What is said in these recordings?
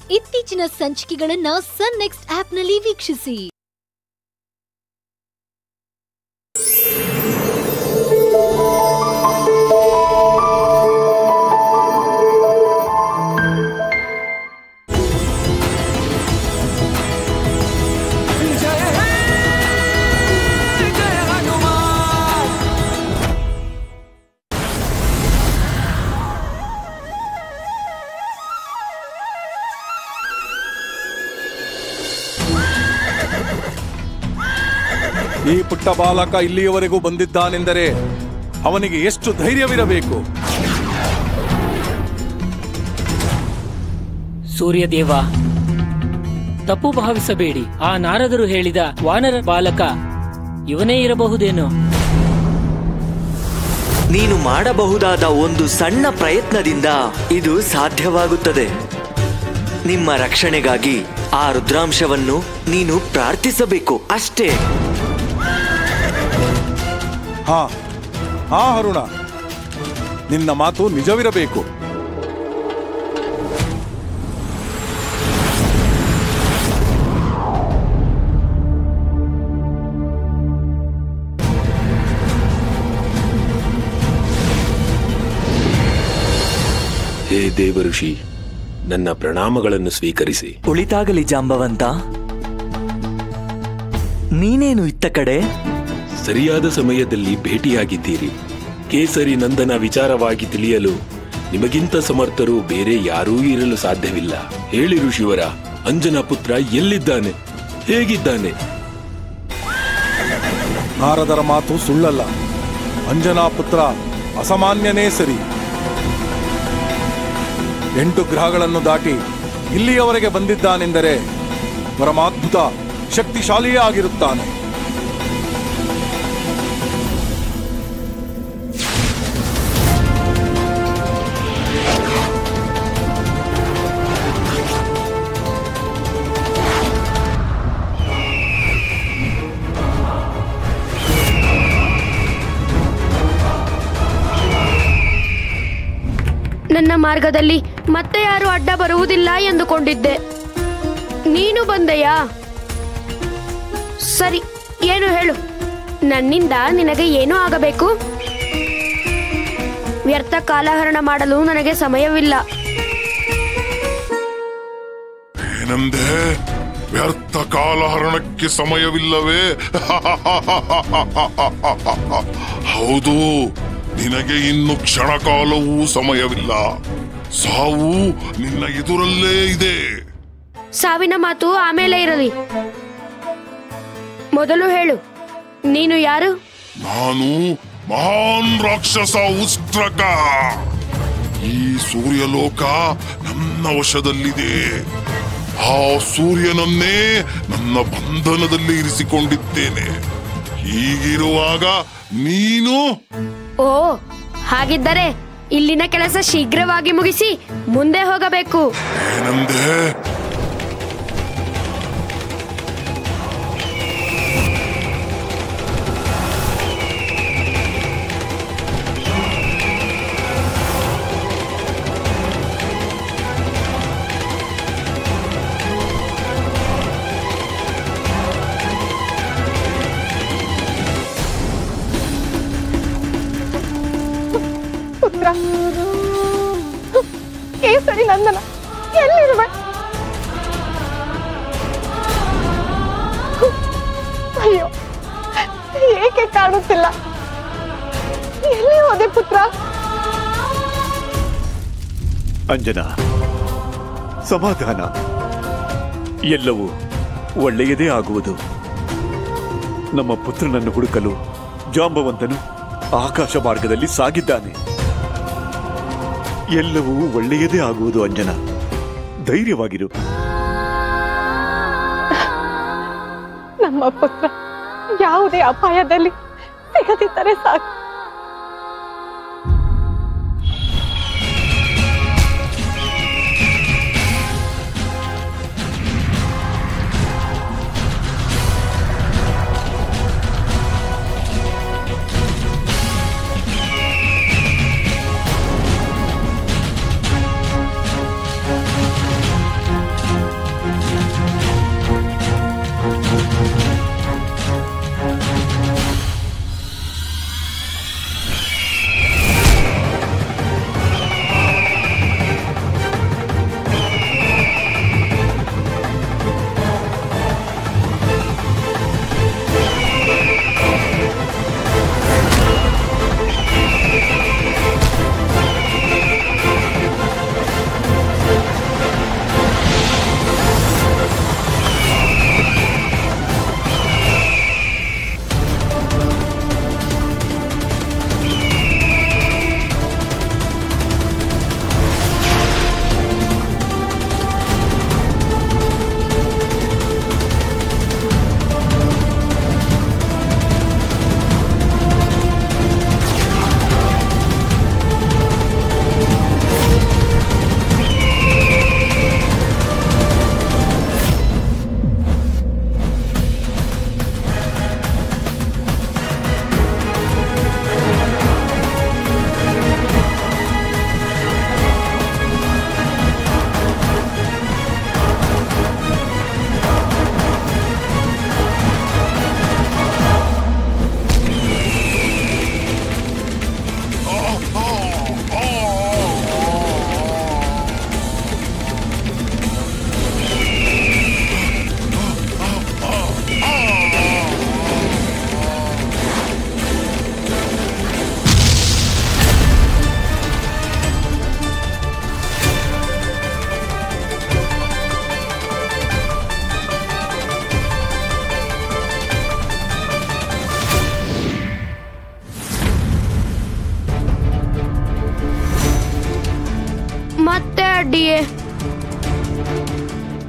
ಇತ್ತೀಚಿನ ಸಂಚಿಕೆಗಳನ್ನ ಸನ್ ನೆಕ್ಸ್ಟ್ ಆಪ್ನಲ್ಲಿ ವೀಕ್ಷಿಸಿ ಈ ಪುಟ್ಟ ಬಾಲಕ ಇಲ್ಲಿಯವರೆಗೂ ಬಂದಿದ್ದಾನೆಂದರೆ ಅವನಿಗೆ ಎಷ್ಟು ಧೈರ್ಯವಿರಬೇಕು ಸೂರ್ಯದೇವ ತಪ್ಪು ಭಾವಿಸಬೇಡಿ ಆ ನಾರದರು ಹೇಳಿದ ವಾನರ ಬಾಲಕ ಇವನೇ ಇರಬಹುದೇನೋ ನೀನು ಮಾಡಬಹುದಾದ ಒಂದು ಸಣ್ಣ ಪ್ರಯತ್ನದಿಂದ ಇದು ಸಾಧ್ಯವಾಗುತ್ತದೆ ನಿಮ್ಮ ರಕ್ಷಣೆಗಾಗಿ ಆ ರುದ್ರಾಂಶವನ್ನು ನೀನು ಪ್ರಾರ್ಥಿಸಬೇಕು ಅಷ್ಟೇ ಹಾ ಹಾ ಅರುಣ ನಿನ್ನ ಮಾತು ನಿಜವಿರಬೇಕು ಹೇ ದೇವಋಷಿ ನನ್ನ ಪ್ರಣಾಮಗಳನ್ನು ಸ್ವೀಕರಿಸಿ ಉಳಿತಾಗಲಿ ಜಾಂಬವಂತ ನೀನೇನು ಇತ್ತ ಕಡೆ ಸರಿಯಾದ ಸಮಯದಲ್ಲಿ ಭೇಟಿಯಾಗಿದ್ದೀರಿ ಕೇಸರಿ ನಂದನ ವಿಚಾರವಾಗಿ ತಿಳಿಯಲು ನಿಮಗಿಂತ ಸಮರ್ಥರು ಬೇರೆ ಯಾರೂ ಇರಲು ಸಾಧ್ಯವಿಲ್ಲ ಹೇಳಿ ಋಷಿವರ ಅಂಜನ ಪುತ್ರ ಎಲ್ಲಿದ್ದಾನೆ ಹೇಗಿದ್ದಾನೆ ನಾರದರ ಮಾತು ಸುಳ್ಳಲ್ಲ ಅಂಜನಾ ಪುತ್ರ ಅಸಾಮಾನ್ಯನೇ ಸರಿ ಎಂಟು ಗ್ರಹಗಳನ್ನು ದಾಟಿ ಇಲ್ಲಿಯವರೆಗೆ ಬಂದಿದ್ದಾನೆಂದರೆ ಪರಮಾದ್ಭುತ ಶಕ್ತಿಶಾಲಿಯೇ ಆಗಿರುತ್ತಾನೆ ನನ್ನ ಮಾರ್ಗದಲ್ಲಿ ಮತ್ತೆ ಯಾರು ಅಡ್ಡ ಬರುವುದಿಲ್ಲ ಎಂದುಕೊಂಡಿದ್ದೆ ನೀನು ಬಂದೆಯಾ ಸರಿ ಏನು ಹೇಳು ನನ್ನಿಂದ ನಿನಗೆ ಏನೂ ಆಗಬೇಕು ವ್ಯರ್ಥ ಕಾಲಹರಣ ಮಾಡಲು ನನಗೆ ಸಮಯವಿಲ್ಲ ಏನಂದೆ ವ್ಯರ್ಥ ಕಾಲಹರಣಕ್ಕೆ ಸಮಯವಿಲ್ಲವೇ ಹೌದು ನಿನಗೆ ಇನ್ನು ಕ್ಷಣಕಾಲವೂ ಸಮಯವಿಲ್ಲ ಸಾವು ನಿನ್ನ ಎದುರಲ್ಲೇ ಇದೆ ಸಾವಿನ ಮಾತು ಆಮೇಲೆ ಇರಲಿ ಮೊದಲು ಹೇಳು ನೀನು ಯಾರು ನಾನು ಮಹಾನ್ ರಾಕ್ಷಸ ಉಷ್ಟ್ರಕ ಈ ಸೂರ್ಯಲೋಕ ನನ್ನ ವಶದಲ್ಲಿದೆ ಆ ಸೂರ್ಯನನ್ನೇ ನನ್ನ ಬಂಧನದಲ್ಲಿ ಇರಿಸಿಕೊಂಡಿದ್ದೇನೆ ಹೀಗಿರುವಾಗ ನೀನು ಓ ಹಾಗಿದ್ದರೆ ಇಲ್ಲಿನ ಕೆಲಸ ಶೀಘ್ರವಾಗಿ ಮುಗಿಸಿ ಮುಂದೆ ಹೋಗಬೇಕು ಏನಂದೆ ಪುತ್ರ ಕೇಸರಿ ನಂದನ ಎಲ್ಲಿರುವೆ ಅಯ್ಯೋ ಏಕೆ ಕಾಣುತ್ತಿಲ್ಲ ಎಲ್ಲಿ ಹೋದೆ ಪುತ್ರ ಅಂಜನ ಸಮಾಧಾನ ಎಲ್ಲವೂ ಒಳ್ಳೆಯದೇ ಆಗುವುದು ನಮ್ಮ ಪುತ್ರನನ್ನು ಹುಡುಕಲು ಜಾಂಬವಂತನು ಆಕಾಶ ಮಾರ್ಗದಲ್ಲಿ ಸಾಗಿದ್ದಾನೆ ಎಲ್ಲವೂ ಒಳ್ಳೆಯದೇ ಆಗುವುದು ಅಂಜನ ಧೈರ್ಯವಾಗಿರು ನಮ್ಮ ಪುತ್ರ ಯಾವುದೇ ಅಪಾಯದಲ್ಲಿ ಸಿಗದಿದ್ದರೆ ಸಾಕು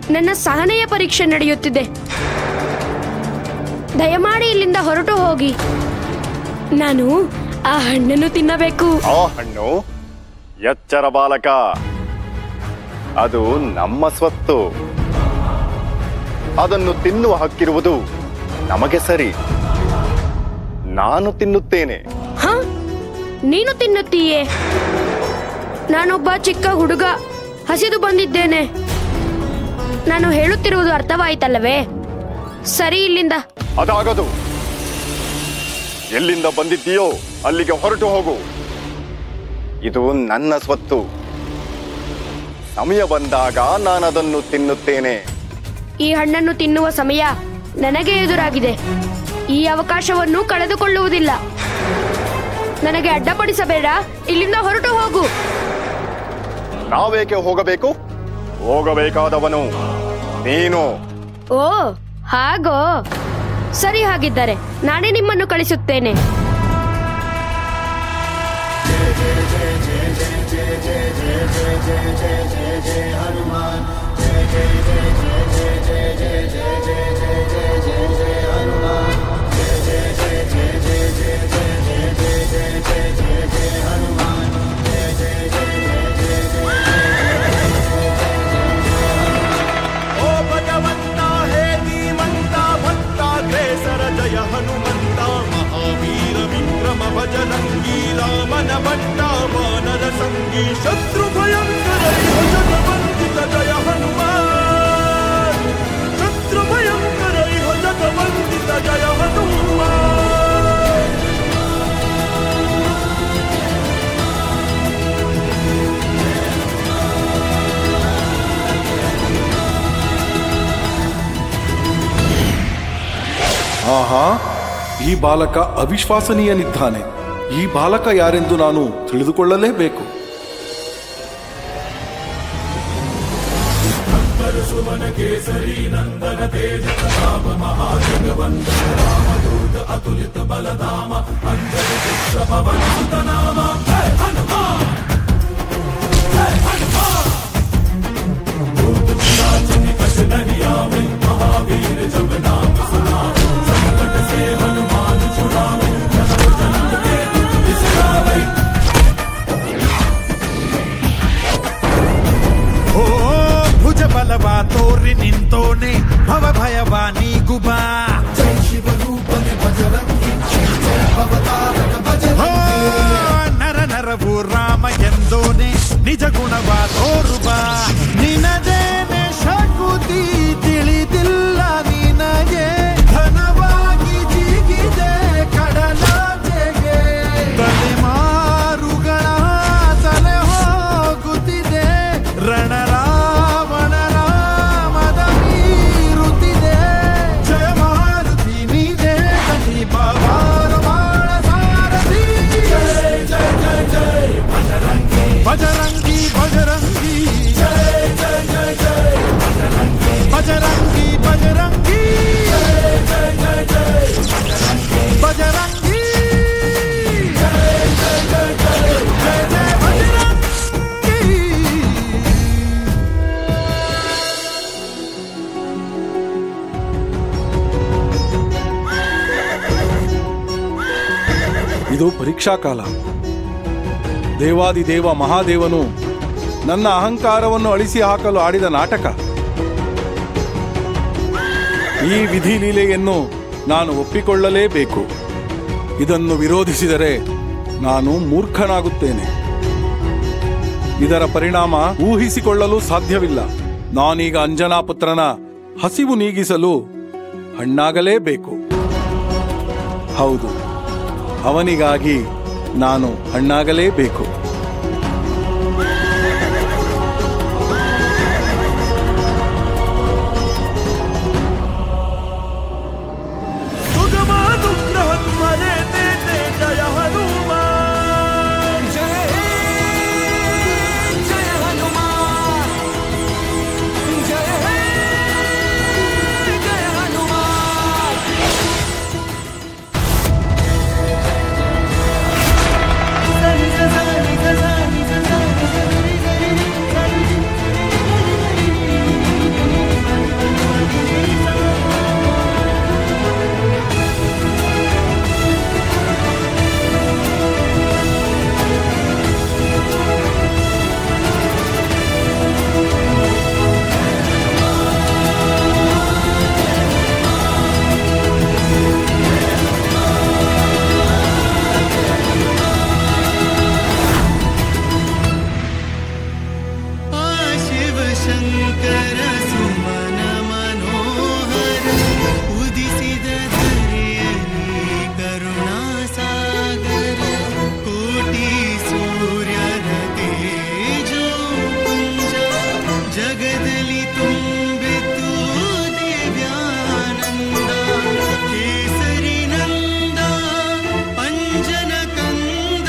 ನನ್ನ ಸಹನೆಯ ಪರೀಕ್ಷೆ ನಡೆಯುತ್ತಿದೆ ದಯಮಾಡಿ ಇಲ್ಲಿಂದ ಹೊರಟು ಹೋಗಿ ನಾನು ಆ ಹಣ್ಣನ್ನು ತಿನ್ನಬೇಕು ಆ ಹಣ್ಣು ಎಚ್ಚರ ಬಾಲಕ ಅದು ನಮ್ಮ ಸ್ವತ್ತು ಅದನ್ನು ತಿನ್ನುವ ಹಕ್ಕಿರುವುದು ನಮಗೆ ಸರಿ ನಾನು ತಿನ್ನುತ್ತೇನೆ ಹ ನೀನು ತಿನ್ನುತ್ತೀಯೇ ನಾನೊಬ್ಬ ಚಿಕ್ಕ ಹುಡುಗ ಹಸಿದು ಬಂದಿದ್ದೇನೆ ನಾನು ಹೇಳುತ್ತಿರುವುದು ಅರ್ಥವಾಯಿತಲ್ಲವೇ ಸರಿ ಇಲ್ಲಿಂದ ಅದಾಗದು ಎಲ್ಲಿಂದ ಬಂದಿದ್ದೀಯೋ ಅಲ್ಲಿಗೆ ಹೊರಟು ಹೋಗು ಇದು ನನ್ನ ಸ್ವತ್ತು ಸಮಯ ಬಂದಾಗ ನಾನದನ್ನು ತಿನ್ನುತ್ತೇನೆ ಈ ಹಣ್ಣನ್ನು ತಿನ್ನುವ ಸಮಯ ನನಗೆ ಎದುರಾಗಿದೆ ಈ ಅವಕಾಶವನ್ನು ಕಳೆದುಕೊಳ್ಳುವುದಿಲ್ಲ ನನಗೆ ಅಡ್ಡಪಡಿಸಬೇಡ ಇಲ್ಲಿಂದ ಹೊರಟು ಹೋಗು ನಾವೇಕೆ ಹೋಗಬೇಕು ಹೋಗಬೇಕಾದವನು ನೀನು ಓ ಹಾಗೋ ಸರಿ ಹಾಗಿದ್ದರೆ ನಾನೇ ನಿಮ್ಮನ್ನು ಕಳಿಸುತ್ತೇನೆ ಓ ಭಗವಂತ ಹೇ ಧೀಮಂತ ಭಕ್ತಾಗ್ರೇಸರ ಜಯ ಹನುಮಂತ ಮಹಾವೀರ ವಿಕ್ರಮ ಭಜರಂಗಿ ರಾಮನ ಭಟ್ಟ ವಾನರ ಸಂಗಿ ಶತ್ರು ಭಯಂಕರ ಇಹ ಜಗವಂದಿತ ಜಯ ಹನುಮಾನ್ ಶತ್ರು ಭಯಂಕರ ಇಹ ಜಗವಂದಿತ ಜಯ ಹನುಮಾನ್ ಆಹಾ ಈ ಬಾಲಕ ಅವಿಶ್ವಾಸನೀಯನಿದ್ದಾನೆ ಈ ಬಾಲಕ ಯಾರೆಂದು ನಾನು ತಿಳಿದುಕೊಳ್ಳಲೇಬೇಕು ಓ ಭುಜ ಬಲವ ತೋರಿ ನಿಂತೋನೆ ಭವ ಭಯವ ನೀಗುಬಾ ಓ, ನರ ನರವು ರಾಮ ಎಂದೋನೆ ನಿಜ ಗುಣವ ತೋರುಬಾ ನಿನದೇನೆ ಶಕುತಿ ತಿಳಿದಿಲ್ಲ ನಿನಗೆ ಧನವಾಗಿ ಜಿಗಿದೆ ಕಡಲಾಚೆಗೆ ತಲೆಮಾರುಗಳ ತಲೆ ಹೋಗುತ್ತಿದೆ ರಣರಾವಣ ರಾಮದ ಮೀರುತ್ತಿದೆ ಜಯ ಮಾರುತಿ ನೀನೇ ಕಟಿ ಬಾಬಾರ ಬಾಳ ಸಾರಥಿ ಜಯ ಜಯ ಜಯ ಜಯ ಬಜರಂಗಿ ಬಜರಂಗಿ ಜಯ ಜಯ ಜಯ ಜಯ ಬಜರಂಗಿ ಬಜರಂಗಿ ಜಯ ಜಯ ಜಯ ಜಯ ಬಜರಂಗಿ ಜಯ ಜಯ ಜಯ ಜಯ ಜಯ ಜಯ ಬಜರಂಗಿ ಇದು ಪರೀಕ್ಷಾ ಕಾಲ ದೇವಾದಿದೇವ ಮಹಾದೇವನು ನನ್ನ ಅಹಂಕಾರವನ್ನು ಅಳಿಸಿ ಹಾಕಲು ಆಡಿದ ನಾಟಕ ಈ ವಿಧಿ ಲೀಲೆಯನ್ನು ನಾನು ಒಪ್ಪಿಕೊಳ್ಳಲೇಬೇಕು ಇದನ್ನು ವಿರೋಧಿಸಿದರೆ ನಾನು ಮೂರ್ಖನಾಗುತ್ತೇನೆ ಇದರ ಪರಿಣಾಮ ಊಹಿಸಿಕೊಳ್ಳಲು ಸಾಧ್ಯವಿಲ್ಲ ನಾನೀಗ ಅಂಜನಾ ಪುತ್ರನ ಹಸಿವು ನೀಗಿಸಲು ಹಣ್ಣಾಗಲೇಬೇಕು ಹೌದು ಅವನಿಗಾಗಿ ನಾನು ಹಣ್ಣಾಗಲೇಬೇಕು ಸುಗಮಾದುಗ್ರ ಹನುಮನೆ ತೇತೆ ಜಯ ಹನುಮಾನ್ ಜಯ ಜಯ ಹನುಮಾನ್ ಜಯ ಜಯ ಹನುಮಾನ್ ಸರಿ ಸರಿ ಸಾಗರ ಸುಮನ ಮನೋಹರ ಉದಿಸಿದ ಧರೆಯಲ್ಲಿ ಕರುಣಾ ಸಾಗರ ಕೋಟಿ ಸೂರ್ಯನ ತೇಜೋ ಪುಂಜ ಜಗದಲ್ಲಿ ತುಂಬಿತು ದಿವ್ಯಾನಂದ ಕೇಸರಿ ನಂದ ಅಂಜನ ಕಂದ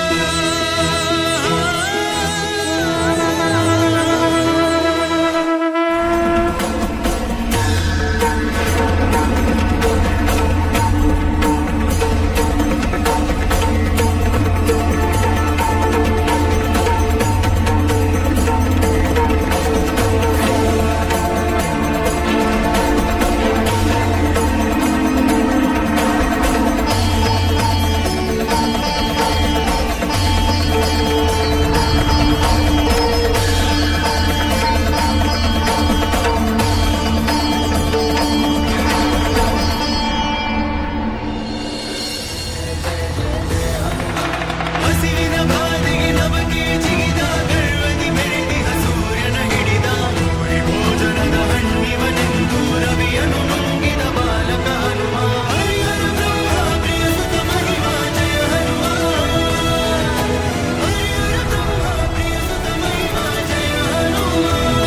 ಹಸಿರಿನ ಬಾಧೆಗೆ ನಮಗೆ ಜಿಗಿದ ಗರ್ವದಿ ಬೆರೆತಿಹ ಸೂರ್ಯನ ಹಿಡಿದ ಕೋರಿ ಭೋಜನದ ಹಣ್ಣಿವನೆಂದು ರವಿಯನು ನುಂಗಿದ ಬಾಲಕ ಹನುಮ ಹರಿಹರ ಬ್ರಹ್ಮ ಪ್ರಿಯ ಸುತ ಮಹಿಮಾ ಜಯ ಹನುಮ ಹರಿಹರ ಬ್ರಹ್ಮ ಪ್ರಿಯ ಸುತ ಮಹಿಮಾ ಜಯ ಹನುಮ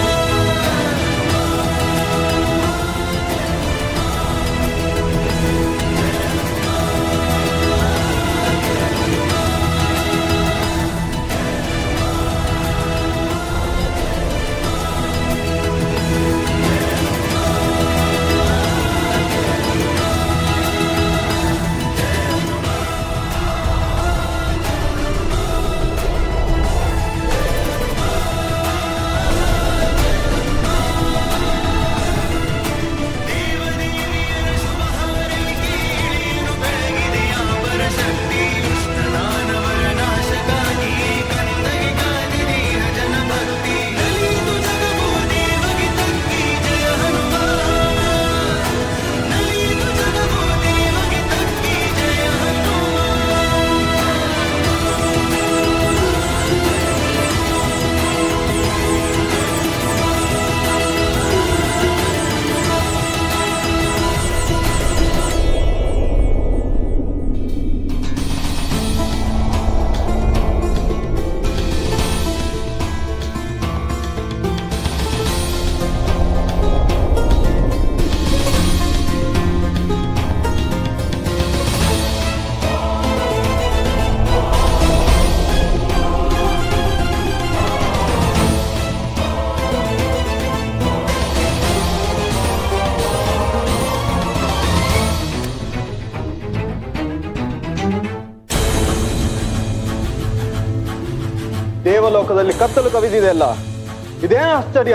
ದೇವಲೋಕದಲ್ಲಿ ಕತ್ತಲು ಕವಿದಿದೆ ಅಲ್ಲ ಇದೇನು ಆಶ್ಚರ್ಯ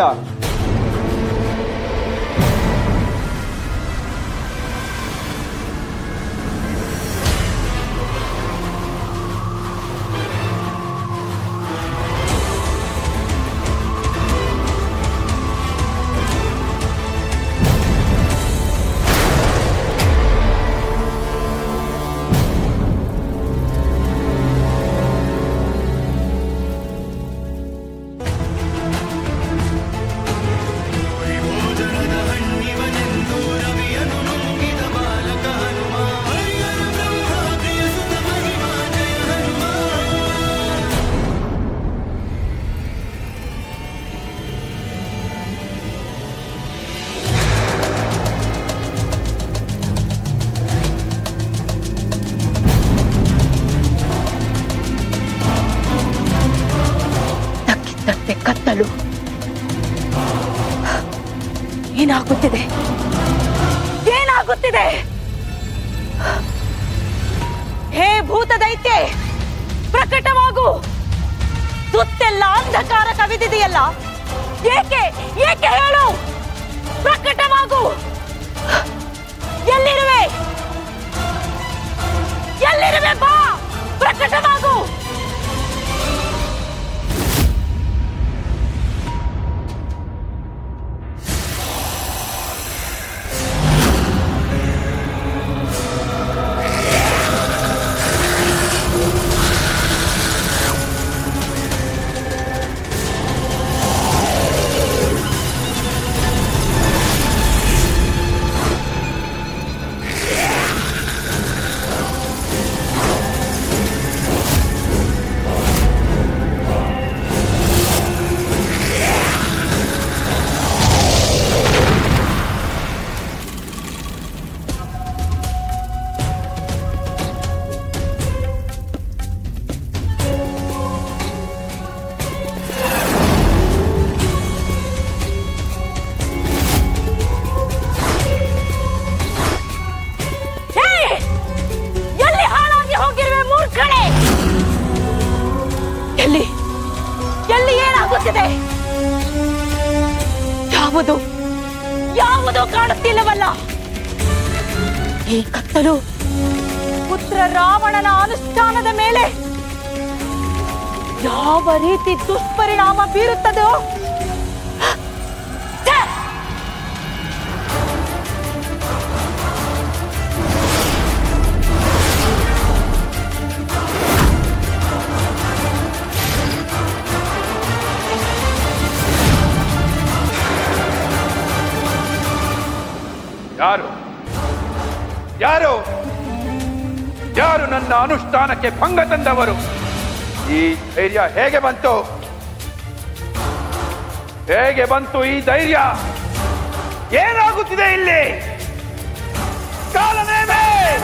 ತಕ್ಕಿದ್ದಂತೆ ಕತ್ತಲು ಏನಾಗುತ್ತಿದೆ ಏನಾಗುತ್ತಿದೆ ಹೇ ಭೂತ ದೈತ್ಯ ಪ್ರಕಟವಾಗು ಸುತ್ತೆಲ್ಲ ಅಂಧಕಾರ ಕವಿದಿದೆಯಲ್ಲ ಏಕೆ ಏಕೆ ಹೇಳು ಪ್ರಕಟವಾಗು ಎಲ್ಲಿರುವೆ ಎಲ್ಲಿರುವೆ ಬಾ ಪ್ರಕಟವಾಗು ಯಾವುದು ಯಾವುದು ಕಾಣುತ್ತಿಲ್ಲವಲ್ಲ ಈ ಕತ್ತಲು ಪುತ್ರ ರಾವಣನ ಅನುಷ್ಠಾನದ ಮೇಲೆ ಯಾವ ರೀತಿ ದುಷ್ಪರಿಣಾಮ ಬೀರುತ್ತದೋ ಛೆ! ಯಾರು ಯಾರು ಯಾರು ನನ್ನ ಅನುಷ್ಠಾನಕ್ಕೆ ಭಂಗ ತಂದವರು ಈ ಧೈರ್ಯ ಹೇಗೆ ಬಂತು ಹೇಗೆ ಬಂತು ಈ ಧೈರ್ಯ ಏನಾಗುತ್ತಿದೆ ಇಲ್ಲಿ ಕಾಲನೇಮೆ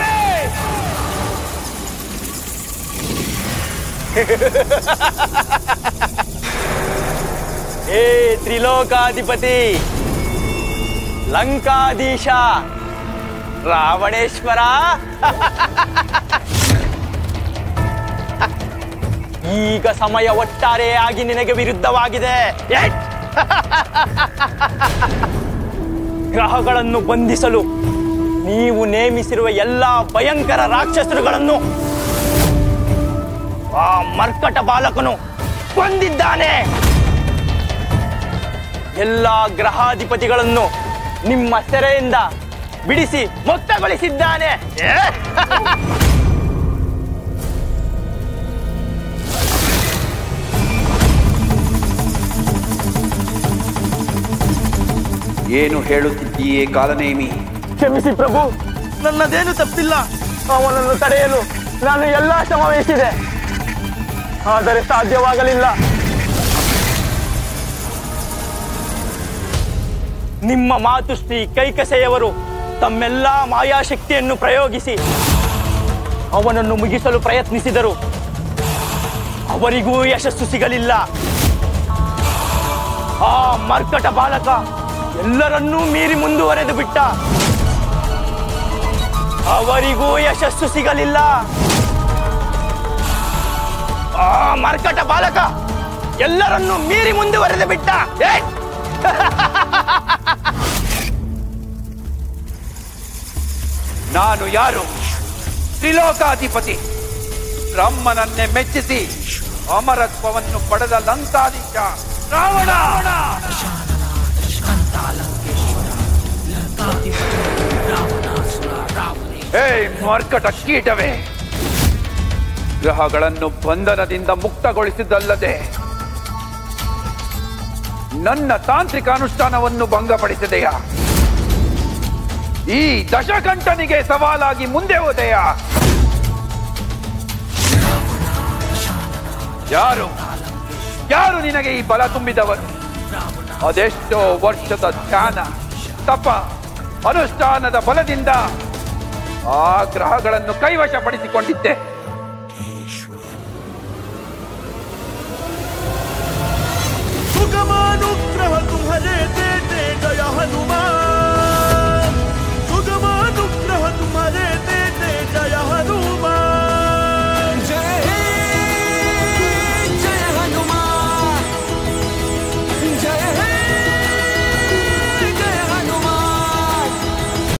ಏ ತ್ರಿಲೋಕಾಧಿಪತಿ ಲಂಕಾಧೀಶ ರಾವಣೇಶ್ವರ ಈಗ ಸಮಯ ಒಟ್ಟಾರೆಯಾಗಿ ನಿನಗೆ ವಿರುದ್ಧವಾಗಿದೆ ಎಟ್! ಗ್ರಹಗಳನ್ನು ಬಂಧಿಸಲು ನೀವು ನೇಮಿಸಿರುವ ಎಲ್ಲ ಭಯಂಕರ ರಾಕ್ಷಸರುಗಳನ್ನು ಆ ಮರ್ಕಟ ಬಾಲಕನು ಕೊಂದಿದ್ದಾನೆ ಎಲ್ಲ ಗ್ರಹಾಧಿಪತಿಗಳನ್ನು ನಿಮ್ಮ ಸೆರೆಯಿಂದ ಬಿಡಿಸಿ ಮುಕ್ತಗೊಳಿಸಿದ್ದಾನೆ ಏ? ಏನು ಹೇಳುತ್ತಿದ್ದೀಯೇ ಕಾಲನೇಮಿ ಕ್ಷಮಿಸಿ ಪ್ರಭು ನನ್ನದೇನು ತಪ್ಪಿಲ್ಲ ಅವನನ್ನು ತಡೆಯಲು ನಾನು ಎಲ್ಲಾ ಶ್ರಮ ವಹಿಸಿದೆ ಆದರೆ ಸಾಧ್ಯವಾಗಲಿಲ್ಲ ನಿಮ್ಮ ಮಾತುಶ್ರೀ ಕೈಕಸೆಯವರು ತಮ್ಮೆಲ್ಲ ಮಾಯಾಶಕ್ತಿಯನ್ನು ಪ್ರಯೋಗಿಸಿ ಅವನನ್ನು ಮುಗಿಸಲು ಪ್ರಯತ್ನಿಸಿದರು ಅವರಿಗೂ ಯಶಸ್ಸು ಸಿಗಲಿಲ್ಲ ಆ ಮರ್ಕಟ ಬಾಲಕ ಎಲ್ಲರನ್ನೂ ಮೀರಿ ಮುಂದುವರೆದು ಬಿಟ್ಟ ಅವರಿಗೂ ಯಶಸ್ಸು ಸಿಗಲಿಲ್ಲ ಆ ಮರ್ಕಟ ಬಾಲಕ ಎಲ್ಲರನ್ನೂ ಮೀರಿ ಮುಂದುವರೆದು ಬಿಟ್ಟ ಏ! ನಾನು ಯಾರು ತ್ರಿಲೋಕಾಧಿಪತಿ ಬ್ರಹ್ಮನನ್ನೇ ಮೆಚ್ಚಿಸಿ ಅಮರತ್ವವನ್ನು ಪಡೆದ ಲಂಕಾಧೀಶ ರಾವಣ ಹೇ ಮರ್ಕಟ ಕೀಟವೇ ಗ್ರಹಗಳನ್ನು ಬಂಧನದಿಂದ ಮುಕ್ತಗೊಳಿಸಿದ್ದಲ್ಲದೆ ನನ್ನ ತಾಂತ್ರಿಕ ಅನುಷ್ಠಾನವನ್ನು ಭಂಗಪಡಿಸಿದೆಯಾ ಈ ದಶಕಂಠನಿಗೆ ಸವಾಲಾಗಿ ಮುಂದೆ ಹೋದೆಯಾ ಯಾರು ಯಾರು ನಿನಗೆ ಈ ಬಲ ತುಂಬಿದವರು ಅದೆಷ್ಟೋ ವರ್ಷದ ಧ್ಯಾನ ತಪ ಅನುಷ್ಠಾನದ ಬಲದಿಂದ ಆ ಗ್ರಹಗಳನ್ನು ಕೈವಶಪಡಿಸಿಕೊಂಡಿದ್ದೆ ಸುಗಮಾನುಗ